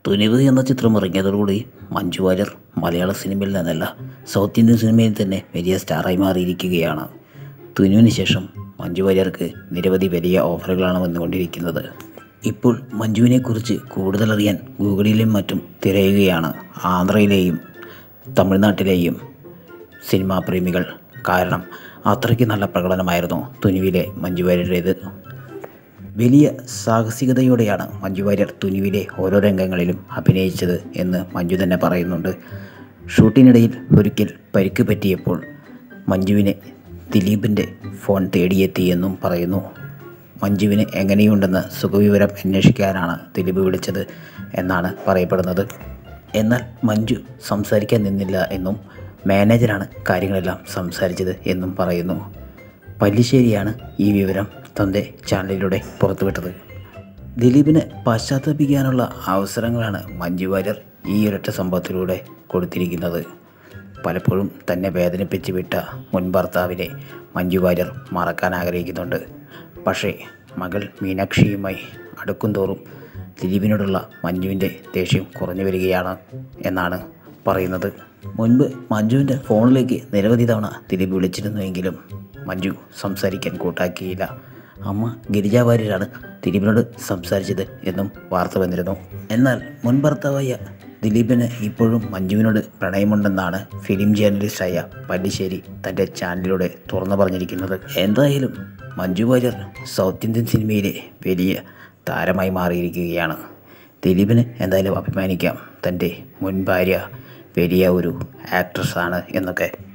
തുനിവ് എന്ന ചിത്രം ഇറങ്ങിയതോടുകൂടി മഞ്ജു വാര്യർ മലയാള സിനിമയിൽ നിന്നല്ല സൗത്ത് ഇന്ത്യൻ സിനിമയിൽ തന്നെ വലിയ സ്റ്റാറായി മാറിയിരിക്കുകയാണ് തുനുവിന് ശേഷം മഞ്ജു വാര്യർക്ക് നിരവധി വലിയ ഓഫറുകളാണ് വന്നുകൊണ്ടിരിക്കുന്നത് ഇപ്പോൾ മഞ്ജുവിനെക്കുറിച്ച് കൂടുതലറിയാൻ ഗൂഗിളിലും മറ്റും തിരയുകയാണ് ആന്ധ്രയിലെയും തമിഴ്നാട്ടിലെയും സിനിമാ പ്രേമികൾ കാരണം അത്രയ്ക്ക് നല്ല പ്രകടനമായിരുന്നു തുനുവിലെ മഞ്ജു വാര്യരുടേത് വലിയ സാഹസികതയോടെയാണ് മഞ്ജു വാര്യർ തുനുവിലെ ഓരോ രംഗങ്ങളിലും അഭിനയിച്ചത് എന്ന് മഞ്ജു തന്നെ പറയുന്നുണ്ട് ഷൂട്ടിനിടയിൽ ഒരിക്കൽ പരിക്ക് പറ്റിയപ്പോൾ മഞ്ജുവിനെ ദിലീപിൻ്റെ ഫോൺ തേടിയെത്തിയെന്നും പറയുന്നു മഞ്ജുവിന് എങ്ങനെയുണ്ടെന്ന് സുഖവിവരം അന്വേഷിക്കാനാണ് ദിലീപ് വിളിച്ചത് എന്നാണ് പറയപ്പെടുന്നത് എന്നാൽ മഞ്ജു സംസാരിക്കാൻ നിന്നില്ല എന്നും മാനേജരാണ് കാര്യങ്ങളെല്ലാം സംസാരിച്ചത് എന്നും പറയുന്നു പല്ലിശ്ശേരിയാണ് ഈ വിവരം തൻ്റെ ചാനലിലൂടെ പുറത്തുവിട്ടത് ദിലീപിന് പശ്ചാത്തപിക്കാനുള്ള അവസരങ്ങളാണ് മഞ്ജു വാര്യർ ഈ ഒരൊറ്റ സംഭവത്തിലൂടെ കൊടുത്തിരിക്കുന്നത് പലപ്പോഴും തന്നെ വേദനിപ്പിച്ച് വിട്ട മുൻ ഭർത്താവിനെ മഞ്ജു വാര്യർ മറക്കാൻ ആഗ്രഹിക്കുന്നുണ്ട് പക്ഷേ മകൾ മീനാക്ഷിയുമായി അടുക്കും തോറും ദിലീപിനോടുള്ള മഞ്ജുവിൻ്റെ ദേഷ്യം കുറഞ്ഞു വരികയാണ് എന്നാണ് പറയുന്നത് മുൻപ് മഞ്ജുവിൻ്റെ ഫോണിലേക്ക് നിരവധി തവണ ദിലീപ് വിളിച്ചിരുന്നുവെങ്കിലും മഞ്ജു സംസാരിക്കാൻ കൂട്ടാക്കിയില്ല അമ്മ ഗിരിജാ വാര്യരാണ് ദിലീപിനോട് സംസാരിച്ചത് എന്നും വാർത്ത വന്നിരുന്നു എന്നാൽ മുൻ ഭർത്താവായ ദിലീപിന് ഇപ്പോഴും മഞ്ജുവിനോട് പ്രണയമുണ്ടെന്നാണ് ഫിലിം ജേർണലിസ്റ്റായ പല്ലിശ്ശേരി തൻ്റെ ചാനലിലൂടെ തുറന്നു പറഞ്ഞിരിക്കുന്നത് എന്തായാലും മഞ്ജു വാര്യർ സൗത്ത് ഇന്ത്യൻ സിനിമയിലെ വലിയ താരമായി മാറിയിരിക്കുകയാണ് ദിലീപിന് എന്തായാലും അഭിമാനിക്കാം തൻ്റെ മുൻ ഭാര്യ വലിയ ഒരു ആക്ട്രസ്സാണ് എന്നൊക്കെ